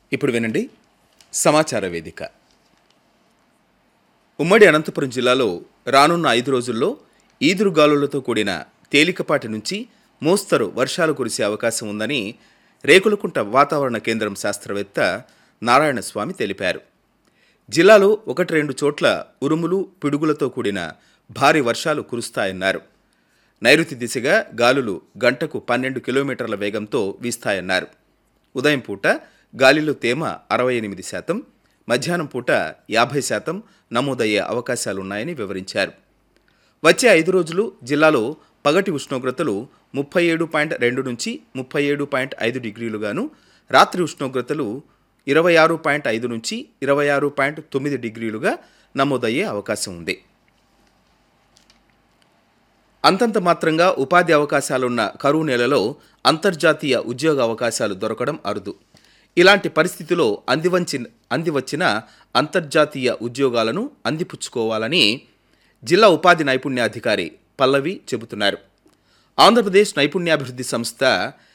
ఇప్పుడు వినండి సమాచార వేదిక ఉమ్మడి అనంతపురం జిల్లాలో రానున్న ఐదు రోజుల్లో ఈదురుగాలులతో కూడిన తేలికపాటి నుంచి మోస్తరు వర్షాలు కురిసే అవకాశం ఉందని రేకులకుంట వాతావరణ కేంద్రం శాస్త్రవేత్త నారాయణ స్వామి తెలిపారు జిల్లాలో ఒకటి రెండు చోట్ల ఉరుములు పిడుగులతో కూడిన భారీ వర్షాలు కురుస్తాయన్నారు నైరుతి దిశగా గాలులు గంటకు పన్నెండు కిలోమీటర్ల వేగంతో వీస్తాయన్నారు ఉదయం పూట గాలిలో తేమ అరవై ఎనిమిది శాతం మధ్యాహ్నం పూట యాభై శాతం నమోదయ్యే అవకాశాలున్నాయని వివరించారు వచ్చే ఐదు రోజులు జిల్లాలో పగటి ఉష్ణోగ్రతలు ముప్పై ఏడు పాయింట్ రెండు నుంచి ముప్పై ఏడు పాయింట్ ఐదు డిగ్రీలుగాను రాత్రి ఉష్ణోగ్రతలు ఇరవై ఆరు పాయింట్ ఐదు నుంచి ఇరవై ఆరు పాయింట్ తొమ్మిది డిగ్రీలుగా నమోదయ్యే అవకాశం ఉంది అంతంత మాత్రంగా ఉపాధి అవకాశాలున్న కరువు నెలలో అంతర్జాతీయ ఉద్యోగ అవకాశాలు దొరకడం అరుదు ఇలాంటి పరిస్థితిలో అందివంచి అందివచ్చిన అంతర్జాతీయ ఉద్యోగాలను అందిపుచ్చుకోవాలని జిల్లా ఉపాధి నైపుణ్యాధికారి పల్లవి చెబుతున్నారు ఆంధ్రప్రదేశ్ నైపుణ్యాభివృద్ధి సంస్థ